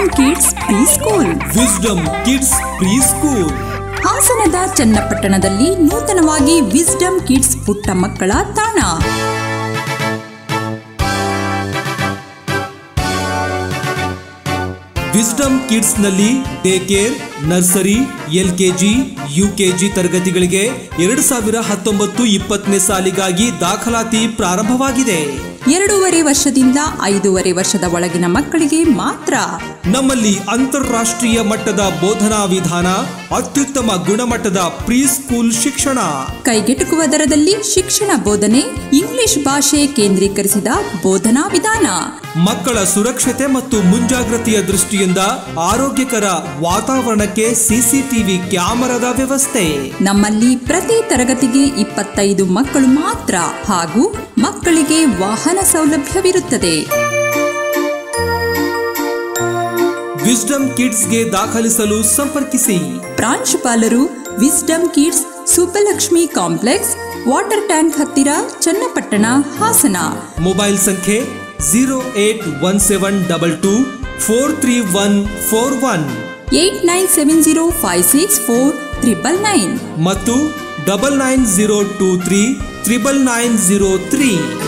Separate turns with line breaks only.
wisdom kids pre school
wisdom kids pre school
ಹಾಸನದ ಚನ್ನಪಟ್ಟಣದಲ್ಲಿ ನೂತನವಾಗಿ ವಿಸ್ಡಮ್ ಕಿಡ್ಸ್ ಪುಟ್ಟ ಮಕ್ಕಳ ತಾಣ
ವಿಸ್ಡಮ್ ಕಿಡ್ಸ್ ನಲ್ಲಿ day care nursery LKG UKG ತರಗತಿಗಳಿಗೆ ಎರಡು ಸಾವಿರ ಹತ್ತೊಂಬತ್ತು ಇಪ್ಪತ್ತನೇ ಸಾಲಿಗಾಗಿ ದಾಖಲಾತಿ ಪ್ರಾರಂಭವಾಗಿದೆ
ಎರಡೂವರೆ ವರ್ಷದಿಂದ ಐದೂವರೆ ವರ್ಷದ ಒಳಗಿನ ಮಕ್ಕಳಿಗೆ ಮಾತ್ರ
ನಮ್ಮಲ್ಲಿ ಅಂತಾರಾಷ್ಟ್ರೀಯ ಮಟ್ಟದ ಬೋಧನಾ ವಿಧಾನ ಅತ್ಯುತ್ತಮ ಗುಣಮಟ್ಟದ ಪ್ರೀ ಸ್ಕೂಲ್ ಶಿಕ್ಷಣ
ಕೈಗೆಟುಕುವ ದರದಲ್ಲಿ ಶಿಕ್ಷಣ ಬೋಧನೆ ಇಂಗ್ಲಿಷ್ ಭಾಷೆ ಕೇಂದ್ರೀಕರಿಸಿದ ಬೋಧನಾ ವಿಧಾನ
ಮಕ್ಕಳ ಸುರಕ್ಷತೆ ಮತ್ತು ಮುಂಜಾಗ್ರತೆಯ ದೃಷ್ಟಿಯಿಂದ ಆರೋಗ್ಯಕರ ವಾತಾವರಣಕ್ಕೆ ಸಿಸಿಟಿವಿ ಕ್ಯಾಮೆರಾದ ವ್ಯವಸ್ಥೆ
ನಮ್ಮಲ್ಲಿ ಪ್ರತಿ ತರಗತಿಗೆ ಇಪ್ಪತ್ತೈದು ಮಕ್ಕಳು ಮಾತ್ರ ಹಾಗೂ ಮಕ್ಕಳಿಗೆ ವಾಹನ ಸೌಲಭ್ಯವಿರುತ್ತದೆ
ವಿಸ್ಡಮ್ ಕಿಡ್ಸ್ಗೆ ದಾಖಲಿಸಲು ಸಂಪರ್ಕಿಸಿ
ಪ್ರಾಂಶುಪಾಲರು wisdom kids Subbalakshmi complex water tank ಹತ್ತಿರ ಚನ್ನಪಟ್ಟಣ ಹಾಸನ
ಮೊಬೈಲ್ ಸಂಖ್ಯೆ zero eight one seven double two four three one four one
eight nine seven zero five six four triple nine
ಮತ್ತು double nine zero two three triple nine zero three